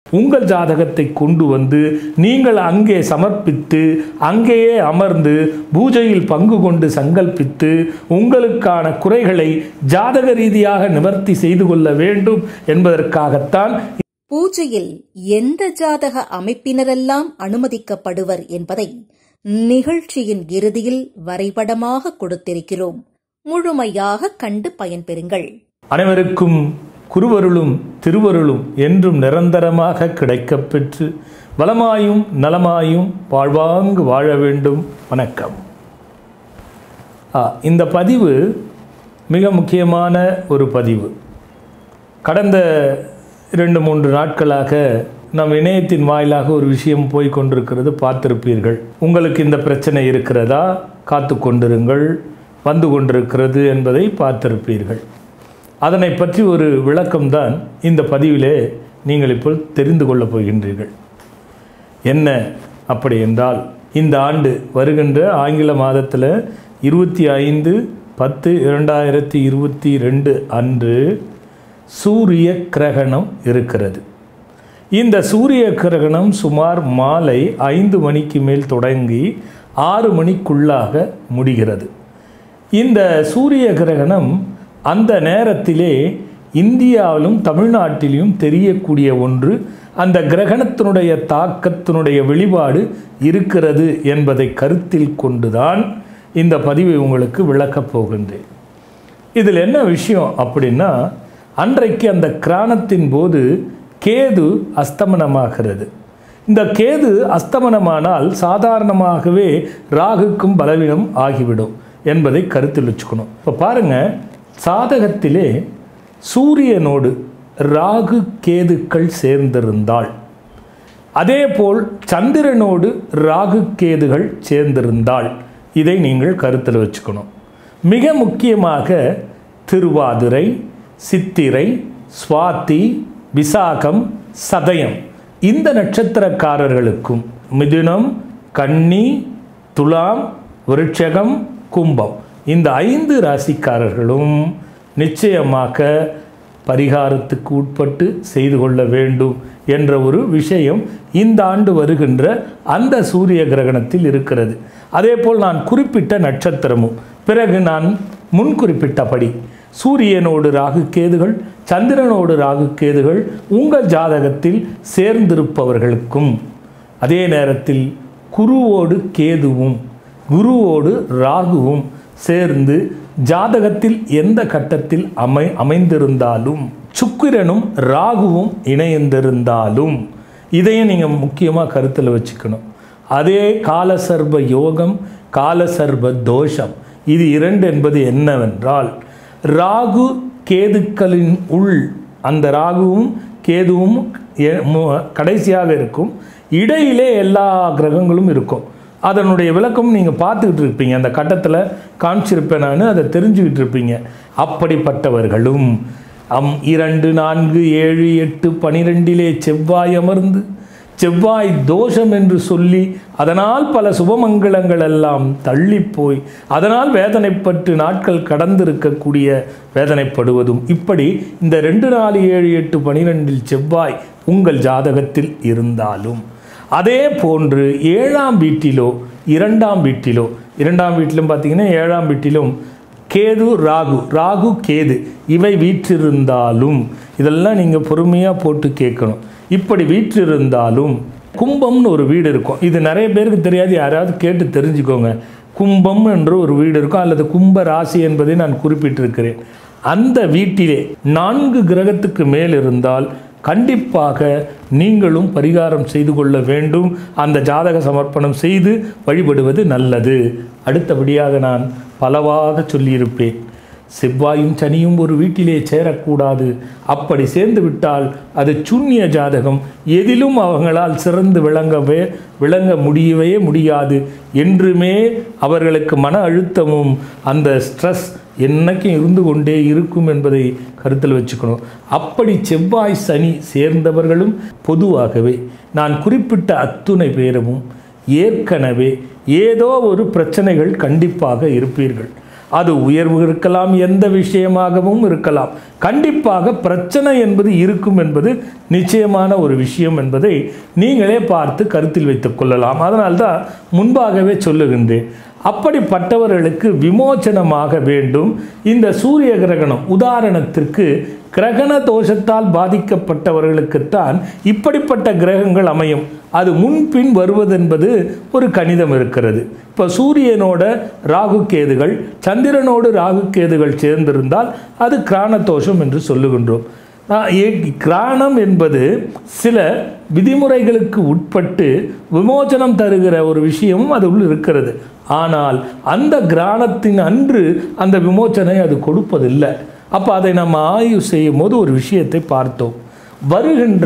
உங்கள் ஜாதகத்தை கொண்டு வந்து நீங்கள் அங்கே சமர்ப்பித்து அங்கேயே அமர்ந்து பூஜையில் பங்கு கொண்டு சங்கல்பித்து உங்களுக்கான குறைகளை ஜாதக ரீதியாக நிவர்த்தி செய்து கொள்ள வேண்டும் என்பதற்காகத்தான் பூஜையில் எந்த ஜாதக அமைப்பினரெல்லாம் அனுமதிக்கப்படுவர் என்பதை நிகழ்ச்சியின் இறுதியில் வரைபடமாக கொடுத்திருக்கிறோம் முழுமையாக கண்டு பயன்பெறுங்கள் அனைவருக்கும் குருவருளும் திருவருளும் என்றும் நிரந்தரமாக கிடைக்கப் பெற்று வளமாயும் நலமாயும் வாழ்வாங்கு வாழ வேண்டும் வணக்கம் ஆ, இந்த பதிவு மிக முக்கியமான ஒரு பதிவு கடந்த இரண்டு மூன்று நாட்களாக நம் இணையத்தின் வாயிலாக ஒரு விஷயம் போய் கொண்டிருக்கிறது பார்த்திருப்பீர்கள் உங்களுக்கு இந்த பிரச்சனை இருக்கிறதா காத்து கொண்டிருங்கள் வந்து கொண்டிருக்கிறது என்பதை பார்த்திருப்பீர்கள் அதனை பற்றி ஒரு விளக்கம்தான் இந்த பதிவிலே நீங்கள் இப்போ தெரிந்து கொள்ளப் போகின்றீர்கள் என்ன அப்படி என்றால் இந்த ஆண்டு வருகின்ற ஆங்கில மாதத்தில் இருபத்தி ஐந்து பத்து இரண்டாயிரத்தி இருபத்தி ரெண்டு அன்று சூரிய கிரகணம் இருக்கிறது இந்த சூரிய கிரகணம் சுமார் மாலை ஐந்து மணிக்கு மேல் தொடங்கி ஆறு மணிக்குள்ளாக முடிகிறது இந்த சூரிய கிரகணம் அந்த நேரத்திலே இந்தியாவிலும் தமிழ்நாட்டிலும் தெரியக்கூடிய ஒன்று அந்த கிரகணத்தினுடைய தாக்கத்தினுடைய வெளிப்பாடு இருக்கிறது என்பதை கருத்தில் கொண்டுதான் இந்த பதிவை உங்களுக்கு விளக்கப் போகின்றேன் இதில் என்ன விஷயம் அப்படின்னா அன்றைக்கு அந்த கிராணத்தின் போது கேது அஸ்தமனமாகிறது இந்த கேது அஸ்தமனமானால் சாதாரணமாகவே ராகுக்கும் பலவீனம் ஆகிவிடும் என்பதை கருத்தில் வச்சுக்கணும் இப்போ பாருங்கள் சாதகத்திலே சூரியனோடு ராகு கேதுக்கள் சேர்ந்திருந்தால் அதேபோல் சந்திரனோடு ராகு கேதுகள் சேர்ந்திருந்தால் இதை நீங்கள் கருத்தில் வச்சுக்கணும் மிக முக்கியமாக திருவாதிரை சித்திரை சுவாதி விசாகம் சதயம் இந்த நட்சத்திரக்காரர்களுக்கும் மிதுனம் கன்னி துலாம் விருட்சகம் கும்பம் இந்த ஐந்து ராசிக்காரர்களும் நிச்சயமாக பரிகாரத்துக்கு உட்பட்டு செய்து கொள்ள வேண்டும் என்ற ஒரு விஷயம் இந்த ஆண்டு வருகின்ற அந்த சூரிய கிரகணத்தில் இருக்கிறது அதேபோல் நான் குறிப்பிட்ட நட்சத்திரமும் பிறகு நான் முன் குறிப்பிட்டபடி சூரியனோடு ராகு கேதுகள் சந்திரனோடு ராகு கேதுகள் உங்கள் ஜாதகத்தில் சேர்ந்திருப்பவர்களுக்கும் அதே நேரத்தில் குருவோடு கேதுவும் குருவோடு ராகுவும் சேர்ந்து ஜாதகத்தில் எந்த கட்டத்தில் அமை அமைந்திருந்தாலும் சுக்கிரனும் ராகுவும் இணைந்திருந்தாலும் இதையும் நீங்கள் முக்கியமாக கருத்தில் வச்சுக்கணும் அதே காலசர்ப யோகம் காலசர்ப தோஷம் இது இரண்டு என்பது என்னவென்றால் ராகு கேதுக்களின் உள் அந்த ராகுவும் கேதுவும் எ- மு- கடைசியாக இருக்கும் இடையிலே எல்லா கிரகங்களும் இருக்கும் அதனுடைய விளக்கம் நீங்கள் பார்த்துக்கிட்டு இருப்பீங்க அந்த கட்டத்தில் காமிச்சிருப்பேன் நான் அதை தெரிஞ்சுக்கிட்டு இருப்பீங்க அப்படிப்பட்டவர்களும் அம் இரண்டு நான்கு ஏழு எட்டு பனிரெண்டிலே செவ்வாய் அமர்ந்து செவ்வாய் தோஷம் என்று சொல்லி அதனால் பல சுபமங்களங்கள் எல்லாம் தள்ளிப்போய் அதனால் வேதனைப்பட்டு நாட்கள் கடந்திருக்கக்கூடிய வேதனைப்படுவதும் இப்படி இந்த ரெண்டு நாலு ஏழு எட்டு பனிரெண்டில் செவ்வாய் உங்கள் ஜாதகத்தில் இருந்தாலும் அதே போன்று ஏழாம் வீட்டிலோ இரண்டாம் வீட்டிலோ இரண்டாம் வீட்டிலும் பார்த்தீங்கன்னா ஏழாம் வீட்டிலும் கேது ராகு ராகு கேது இவை வீற்றிருந்தாலும் இதெல்லாம் நீங்கள் பொறுமையாக போட்டு கேட்கணும் இப்படி வீற்றிருந்தாலும் கும்பம்னு ஒரு வீடு இருக்கும் இது நிறைய பேருக்கு தெரியாது யாராவது கேட்டு தெரிஞ்சுக்கோங்க கும்பம் என்று ஒரு வீடு இருக்கும் அல்லது கும்ப ராசி என்பதை நான் குறிப்பிட்டிருக்கிறேன் அந்த வீட்டிலே நான்கு கிரகத்துக்கு மேல் இருந்தால் கண்டிப்பாக நீங்களும் பரிகாரம் செய்து கொள்ள வேண்டும் அந்த ஜாதக சமர்ப்பணம் செய்து வழிபடுவது நல்லது அடுத்தபடியாக நான் பலவாக சொல்லியிருப்பேன் செவ்வாயும் சனியும் ஒரு வீட்டிலே சேரக்கூடாது அப்படி சேர்ந்து விட்டால் அது சூன்ய ஜாதகம் எதிலும் அவங்களால் சிறந்து விளங்கவே விளங்க முடியவே முடியாது என்றுமே அவர்களுக்கு மன அழுத்தமும் அந்த ஸ்ட்ரெஸ் என்னைக்கும் இருந்து கொண்டே இருக்கும் என்பதை கருத்தில் வச்சுக்கணும் அப்படி செவ்வாய் சனி சேர்ந்தவர்களும் பொதுவாகவே நான் குறிப்பிட்ட அத்துணை பேரமும் ஏற்கனவே ஏதோ ஒரு பிரச்சனைகள் கண்டிப்பாக இருப்பீர்கள் அது உயர்வு இருக்கலாம் எந்த விஷயமாகவும் இருக்கலாம் கண்டிப்பாக பிரச்சனை என்பது இருக்கும் என்பது நிச்சயமான ஒரு விஷயம் என்பதை நீங்களே பார்த்து கருத்தில் வைத்துக் கொள்ளலாம் அதனால்தான் முன்பாகவே சொல்லுகின்றேன் அப்படிப்பட்டவர்களுக்கு விமோச்சனமாக வேண்டும் இந்த சூரிய கிரகணம் உதாரணத்திற்கு கிரகண தோஷத்தால் பாதிக்கப்பட்டவர்களுக்குத்தான் இப்படிப்பட்ட கிரகங்கள் அமையும் அது முன்பின் வருவதென்பது ஒரு கணிதம் இருக்கிறது இப்போ சூரியனோட ராகு கேதுகள் சந்திரனோடு ராகு கேதுகள் சேர்ந்திருந்தால் அது கிராண தோஷம் என்று சொல்லுகின்றோம் ஆஹ் ஏ- கிராணம் என்பது சில விதிமுறைகளுக்கு உட்பட்டு விமோசனம் தருகிற ஒரு விஷயமும் அதுக்குள் இருக்கிறது ஆனால் அந்த கிராணத்தின் அன்று அந்த விமோச்சனை அது கொடுப்பதில்லை அப்போ அதை நம்ம ஆய்வு செய்யும் போது ஒரு விஷயத்தை பார்த்தோம் வருகின்ற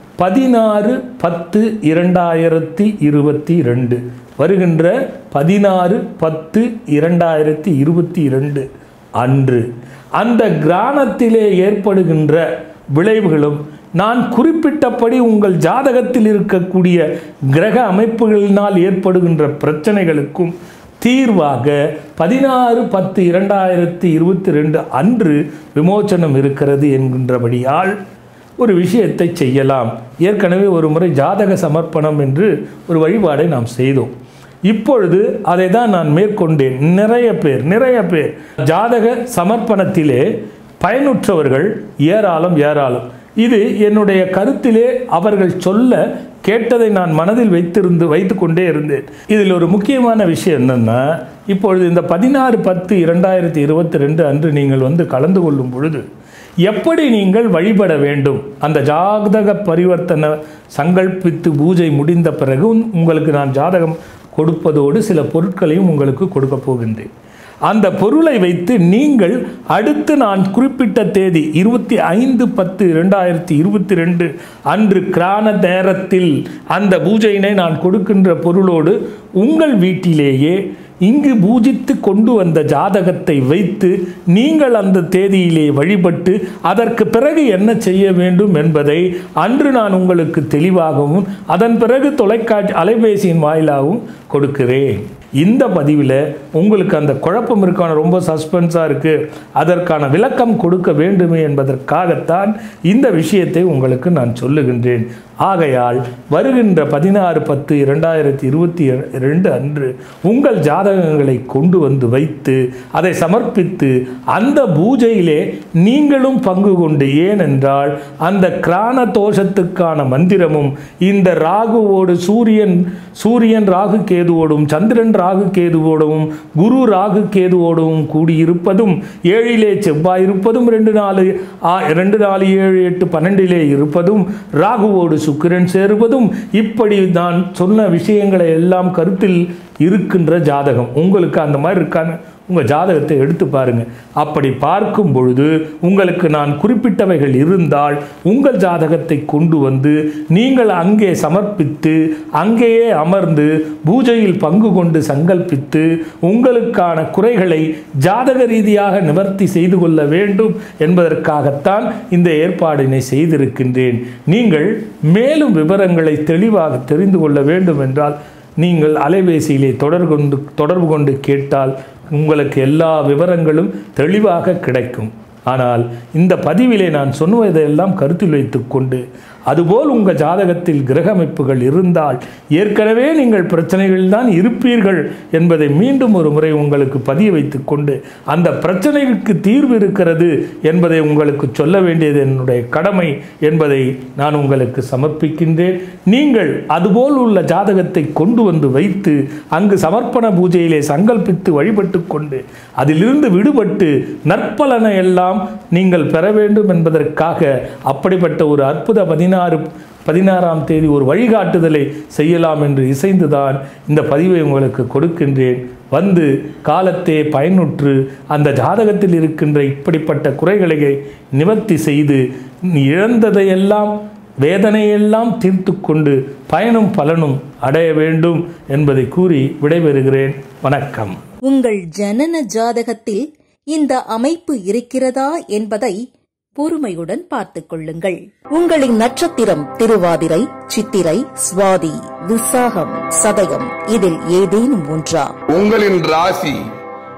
பதினாறு பத்து இரண்டாயிரத்தி இருபத்தி ரெண்டு வருகின்ற பதினாறு பத்து இரண்டாயிரத்தி இருபத்தி இரண்டு அன்று அந்த கிராணத்திலே ஏற்படுகின்ற விளைவுகளும் நான் குறிப்பிட்டபடி உங்கள் ஜாதகத்தில் இருக்கக்கூடிய கிரக அமைப்புகளினால் ஏற்படுகின்ற பிரச்சனைகளுக்கும் தீர்வாக பதினாறு பத்து இரண்டாயிரத்தி இருபத்தி ரெண்டு அன்று விமோச்சனம் இருக்கிறது என்கின்றபடியால் ஒரு விஷயத்தை செய்யலாம் ஏற்கனவே ஒரு முறை ஜாதக சமர்ப்பணம் என்று ஒரு வழிபாடை நாம் செய்தோம் இப்பொழுது அதை தான் நான் மேற்கொண்டேன் நிறைய பேர் நிறைய பேர் ஜாதக சமர்ப்பணத்திலே பயனுற்றவர்கள் ஏராளம் ஏராளம் இது என்னுடைய கருத்திலே அவர்கள் சொல்ல கேட்டதை நான் மனதில் வைத்திருந்து வைத்துக்கொண்டே இருந்தேன் இதில் ஒரு முக்கியமான விஷயம் என்னன்னா இப்பொழுது இந்த பதினாறு பத்து இரண்டாயிரத்தி இருபத்தி ரெண்டு அன்று நீங்கள் வந்து கலந்து கொள்ளும் பொழுது எப்படி நீங்கள் வழிபட வேண்டும் அந்த ஜாதக பரிவர்த்தனை சங்கல்பித்து பூஜை முடிந்த பிறகு உன்- உங்களுக்கு நான் ஜாதகம் கொடுப்பதோடு சில பொருட்களையும் உங்களுக்கு கொடுக்க போகின்றேன் அந்த பொருளை வைத்து நீங்கள் அடுத்து நான் குறிப்பிட்ட தேதி இருபத்தி ஐந்து பத்து இரண்டாயிரத்தி இருபத்தி ரெண்டு அன்று கிரான நேரத்தில் அந்த பூஜையினை நான் கொடுக்கின்ற பொருளோடு உங்கள் வீட்டிலேயே இங்கு பூஜித்து கொண்டு வந்த ஜாதகத்தை வைத்து நீங்கள் அந்த தேதியிலே வழிபட்டு அதற்கு பிறகு என்ன செய்ய வேண்டும் என்பதை அன்று நான் உங்களுக்கு தெளிவாகவும் அதன் பிறகு தொலைக்காட்சி அலைபேசியின் வாயிலாகவும் கொடுக்கிறேன் இந்த பதிவில் உங்களுக்கு அந்த குழப்பம் இருக்கான ரொம்ப சஸ்பென்ஸாக இருக்குது அதற்கான விளக்கம் கொடுக்க வேண்டுமே என்பதற்காகத்தான் இந்த விஷயத்தை உங்களுக்கு நான் சொல்லுகின்றேன் ஆகையால் வருகின்ற பதினாறு பத்து இரண்டாயிரத்தி இருபத்தி ரெண்டு அன்று உங்கள் ஜாதகங்களை கொண்டு வந்து வைத்து அதை சமர்ப்பித்து அந்த பூஜையிலே நீங்களும் பங்கு கொண்டு ஏனென்றால் அந்த கிரான தோஷத்துக்கான மந்திரமும் இந்த ராகுவோடு சூரியன் சூரியன் ராகு கேதுவோடும் சந்திரன் ராகு கேதுவோடும் குரு ராகு கேதுவோடும் கூடியிருப்பதும் ஏழிலே செவ்வாய் இருப்பதும் ரெண்டு நாலு ஆ- ரெண்டு நாலு ஏழு எட்டு பன்னெண்டிலே இருப்பதும் ராகுவோடு சுக்கிரன் சேருவதும் இப்படி நான் சொன்ன விஷயங்களை எல்லாம் கருத்தில் இருக்கின்ற ஜாதகம் உங்களுக்கு அந்த மாதிரி இருக்கான்னு உங்கள் ஜாதகத்தை எடுத்து பாருங்க அப்படி பார்க்கும் பொழுது உங்களுக்கு நான் குறிப்பிட்டவைகள் இருந்தால் உங்கள் ஜாதகத்தை கொண்டு வந்து நீங்கள் அங்கே சமர்ப்பித்து அங்கேயே அமர்ந்து பூஜையில் பங்கு கொண்டு சங்கல்பித்து உங்களுக்கான குறைகளை ஜாதக ரீதியாக நிவர்த்தி செய்து கொள்ள வேண்டும் என்பதற்காகத்தான் இந்த ஏற்பாடினை செய்திருக்கின்றேன் நீங்கள் மேலும் விவரங்களை தெளிவாக தெரிந்து கொள்ள வேண்டும் என்றால் நீங்கள் அலைபேசியிலே தொடர்பு கொண்டு தொடர்பு கொண்டு கேட்டால் உங்களுக்கு எல்லா விவரங்களும் தெளிவாக கிடைக்கும் ஆனால் இந்த பதிவிலே நான் சொன்னதையெல்லாம் கருத்தில் வைத்துக்கொண்டு அதுபோல் உங்கள் ஜாதகத்தில் கிரக அமைப்புகள் இருந்தால் ஏற்கனவே நீங்கள் பிரச்சனைகளில் தான் இருப்பீர்கள் என்பதை மீண்டும் ஒரு முறை உங்களுக்கு பதிய வைத்துக்கொண்டு அந்த பிரச்சனைகளுக்கு தீர்வு இருக்கிறது என்பதை உங்களுக்கு சொல்ல வேண்டியது என்னுடைய கடமை என்பதை நான் உங்களுக்கு சமர்ப்பிக்கின்றேன் நீங்கள் அதுபோல் உள்ள ஜாதகத்தை கொண்டு வந்து வைத்து அங்கு சமர்ப்பண பூஜையிலே சங்கல்பித்து வழிபட்டு கொண்டு அதிலிருந்து விடுபட்டு நற்பலனை எல்லாம் நீங்கள் பெற வேண்டும் என்பதற்காக அப்படிப்பட்ட ஒரு அற்புத பதினாறு பதினாறாம் தேதி ஒரு வழிகாட்டுதலை செய்யலாம் என்று இசைந்துதான் இந்த பதிவை உங்களுக்கு கொடுக்கின்றேன் வந்து காலத்தே பயனுற்று அந்த ஜாதகத்தில் இருக்கின்ற இப்படிப்பட்ட குறைகளை நிவர்த்தி செய்து இழந்ததையெல்லாம் வேதனையெல்லாம் தீர்த்து கொண்டு பயனும் பலனும் அடைய வேண்டும் என்பதை கூறி விடைபெறுகிறேன் வணக்கம் உங்கள் ஜனன ஜாதகத்தில் இந்த அமைப்பு இருக்கிறதா என்பதை பொறுமையுடன் பார்த்துக் கொள்ளுங்கள் உங்களின் நட்சத்திரம் திருவாதிரை சித்திரை சுவாதி விசாகம் சதயம் இதில் ஏதேனும் ஒன்றா உங்களின் ராசி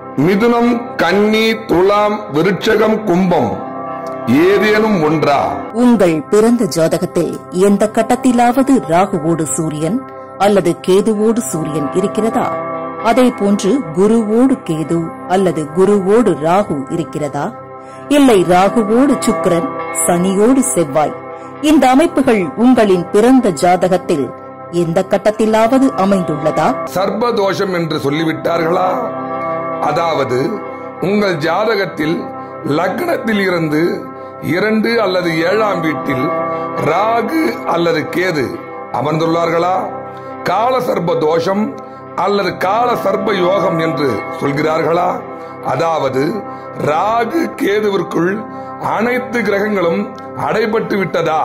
மிதுனம் கன்னி துலாம் விருட்சகம் கும்பம் ஏதேனும் ஒன்றா உங்கள் பிறந்த ஜாதகத்தில் எந்த கட்டத்திலாவது ராகுவோடு சூரியன் அல்லது கேதுவோடு சூரியன் இருக்கிறதா அதே போன்று குருவோடு கேது அல்லது குருவோடு ராகு இருக்கிறதா இல்லை ராகுவோடு சுக்கிரன் சனியோடு செவ்வாய் இந்த அமைப்புகள் உங்களின் பிறந்த ஜாதகத்தில் எந்த கட்டத்திலாவது அமைந்துள்ளதா சர்பதோஷம் என்று சொல்லிவிட்டார்களா அதாவது உங்கள் ஜாதகத்தில் லக்னத்தில் இருந்து இரண்டு அல்லது ஏழாம் வீட்டில் ராகு அல்லது கேது அமர்ந்துள்ளார்களா கால சர்ப்ப தோஷம் அல்லது கால சர்ப்ப யோகம் என்று சொல்கிறார்களா அதாவது ராகு கேதுவிற்குள் அனைத்து கிரகங்களும் அடைபட்டு விட்டதா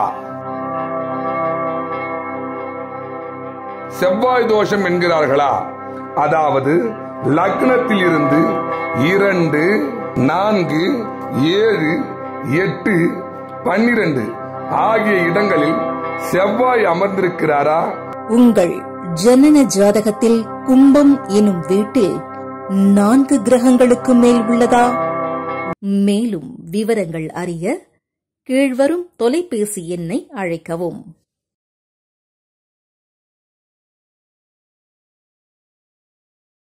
செவ்வாய் தோஷம் என்கிறார்களா அதாவது லக்னத்தில் இருந்து இரண்டு நான்கு ஏழு எட்டு பன்னிரண்டு ஆகிய இடங்களில் செவ்வாய் அமர்ந்திருக்கிறாரா உங்கள் ஜனன ஜாதகத்தில் கும்பம் எனும் வீட்டில் நான்கு கிரகங்களுக்கு மேல் உள்ளதா மேலும் விவரங்கள் அறிய கீழ்வரும் தொலைபேசி எண்ணை அழைக்கவும்